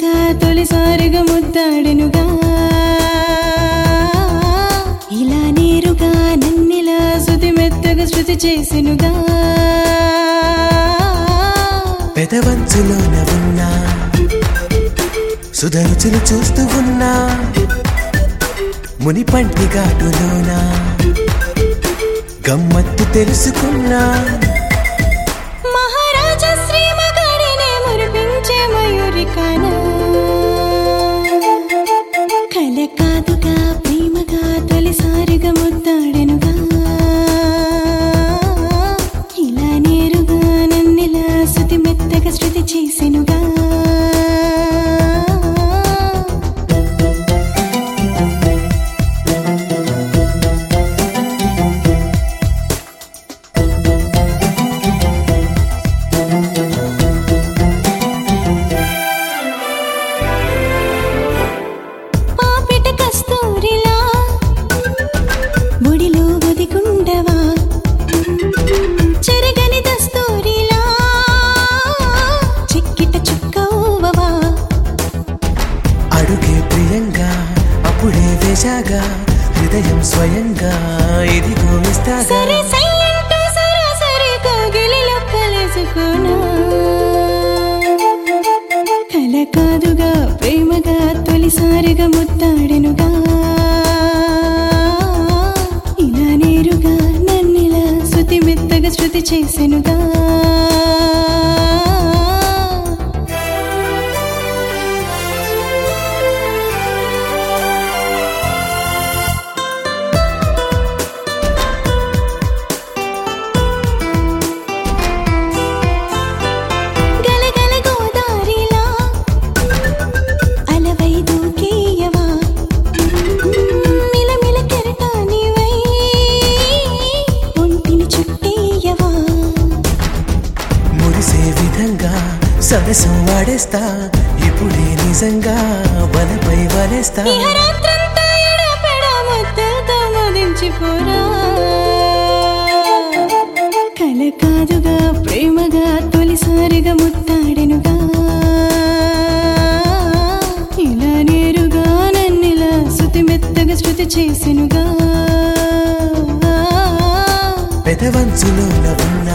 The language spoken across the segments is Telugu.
ప్రేమగా తొలిసారిగా ముద్దాడెనుగా ఇలా నేరుగా నన్నిలా శృతి మెత్తగా శృతి చేసెనుగా పెదవంచులోన ఉన్నా సుధరుచులు చూస్తూ ఉన్నా మునిపంటి ఘాటులోన గమ్మత్తు తెలుసుకున్నా మహారాజా శ్రీ మగాడినే మురిపించే మయూరి కానా కల కాదుగా ప్రేమగా తొలిసారిగా ముద్దాడెనుగా ఇలా నేరుగా నన్నిలా శృతి మెత్తగా శృతి చేసెనుగా పాపిట కస్తూరిలా ముడిలో ఒదిగుండవా చెరగని దస్తూరిలా చిక్కిట చుక్కవ్వవా అడుగే ప్రియంగా అప్పుడే వేశాగా హృదయం స్వయంగా ఇదిగో ఇస్తాగా సరే సయ్యంటూ సరాసరి కోగిలిలో కలుసుకున్నా కల కాదుగా ప్రేమగా తొలిసారిగా ముద్దాడెనుగా ఇలా నేరుగా నన్నిలా శృతి మెత్తగా శృతి చేసెనుగా గలగల గోదారిలా అలవై దూకేయవా మిలమిల కెరటానివై ఒంటిని చుట్టేయవా మురిసే విధంగా సరసం వాడేస్తా ఇప్పుడే నిజంగా వలపై వలేస్తా ఇహ రాత్రంతా ఎడపెడా ముద్దలతో మదించిపోరా కల కాదుగా ప్రేమగా తొలిసారిగా ముద్దాడెనుగా ఇలా నేరుగా నన్నిలా శృతి మెత్తగా శృతి చేసెనుగా పెదవంచులోన ఉన్నా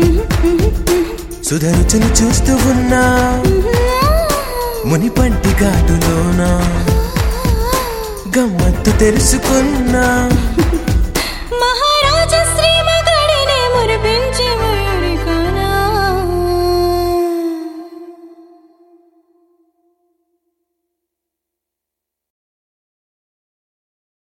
సుధరుచును చూస్తూ ఉన్నా మునిపంటి ఘాటులోన గమ్మత్తు తెలుసుకున్నా మహారాజా శ్రీ మగాడినే మురిపించే మయూరి